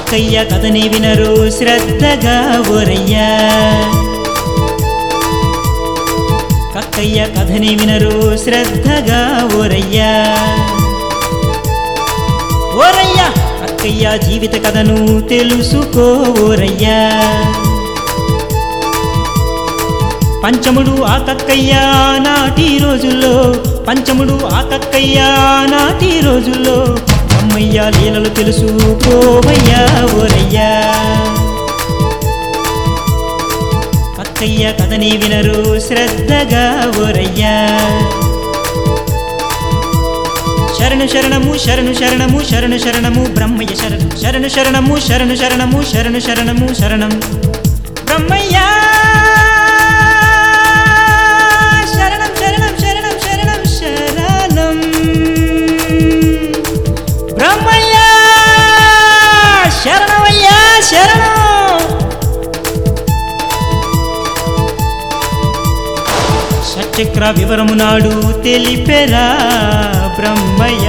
కక్కయ్య కథని వినరు శ్రద్ధగా ఓరయ్యా కక్కయ్య కథని వినరు శ్రద్ధగా ఓరయ్యా ఓరయ్యా అక్కయ్య జీవిత కథను తెలుసుకో ఓరయ్యా పంచముడు ఆ కక్కయ్య నాటి రోజుల్లో పంచముడు ఆ కక్కయ్య నాటి రోజుల్లో అమ్మయ్య లీలలు తెలుసుకోవయ్యా ఓరయ్యా కక్కయ్య కథని వినరు శ్రద్ధగా ఓరయ్యా శరణు శరణము శరణు శరణము శరణు శరణము బ్రహ్మయ్య శరణు శరణు శరణము శరణు శరణము శరణు శరణము శరణం బ్రహ్మయ్య శరణం శరణం శరణం శరణం శరణం బ్రహ్మయ్య శరణమయ్యా శరణం షట్చక్ర వివరము నాడు తెలిపెరా బ్రహ్మయ్య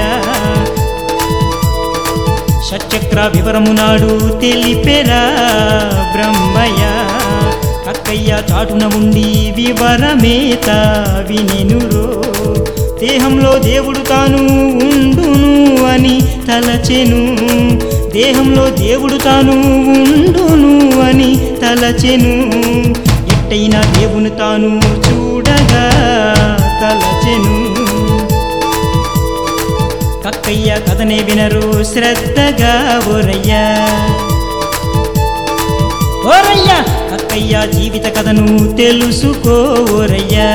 షట్చక్ర వివరము నాడు తెలిపెరా బ్రహ్మయ్య అక్కయ్య చాటున ఉండి వివరమేత వినినురో దేహంలో దేవుడు తాను ఉండును అని తలచెను దేహంలో దేవుడు తాను ఉండును అని తలచెను ఎట్టయినా దేవుని తాను చూడగా తలచెను కక్కయ్య కథనే వినరు శ్రద్ధగా ఓరయ్యా ఓరయ్యా కక్కయ్య జీవిత కథను తెలుసుకో ఓరయ్యా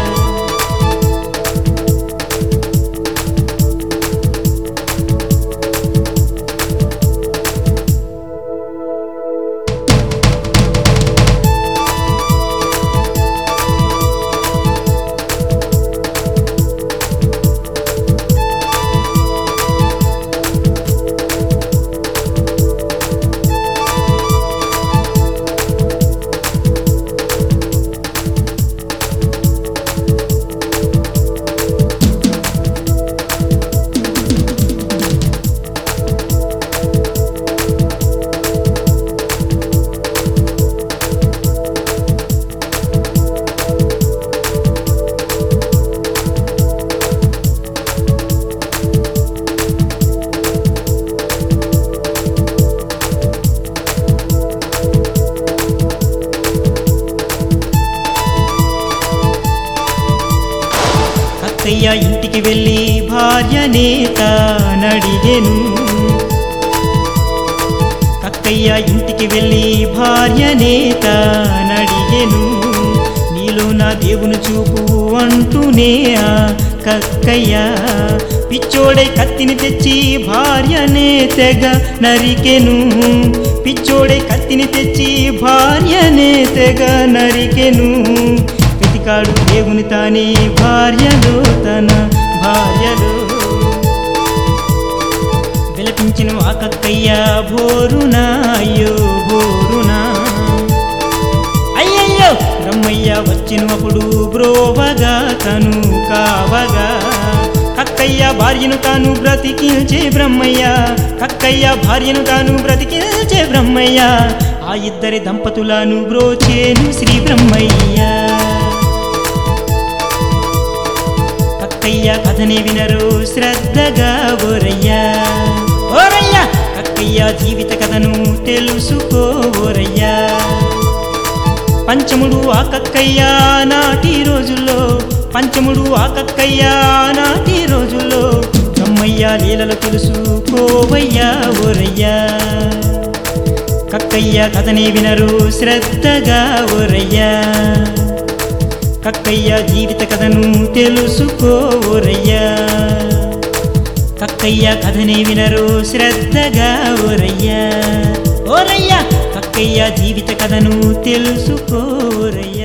అక్కయ్య ఇంటికి వెళ్ళి భార్యనే తానడిగెను అక్కయ్య ఇంటికి వెళ్ళి భార్యనే తానడిగెను నీలో నా దేవుని చూపు అంటూనే ఆ కక్కయ్య పిచ్చోడే కత్తిని తెచ్చి భార్యనే తెగ నరికెను పిచ్చోడే కత్తిని తెచ్చి భార్యనే తెగ నరికెను వెతికాడు దేవుని తానే భార్యలో తన భార్యలో విలపించిన వాకక్కయ్య భోరునా అయ్యో భోరునా అయ్యయ్యో బ్రహ్మయ్య వచ్చినప్పుడు బ్రోవగా తను కావగా కక్కయ్య భార్యను తాను బ్రతికించే బ్రహ్మయ్య కక్కయ్య భార్యను తాను బ్రతికించే బ్రహ్మయ్య ఆ ఇద్దరి దంపతులను బ్రోచేను శ్రీ బ్రహ్మయ్య కక్కయ్య కథని వినరు శ్రద్ధగా ఓరయ్యా ఓరయ్యా కక్కయ్య జీవిత కథను తెలుసుకో ఓరయ్యా పంచముడు ఆ కక్కయ్య నాటి రోజుల్లో పంచముడు ఆ కక్కయ్య నాటి రోజుల్లో బ్రహ్మయ్య లీలలు తెలుసుకోవయ్యా ఓరయ్యా కక్కయ్య కథని వినరు శ్రద్ధగా ఓరయ్యా కక్కయ్య జీవిత కథను తెలుసుకోరయ్యా కక్కయ్య కథని వినరు శ్రద్ధగా ఓరయ్యా ఓరయ్యా కక్కయ్య జీవిత కథను తెలుసుకోరయ్యా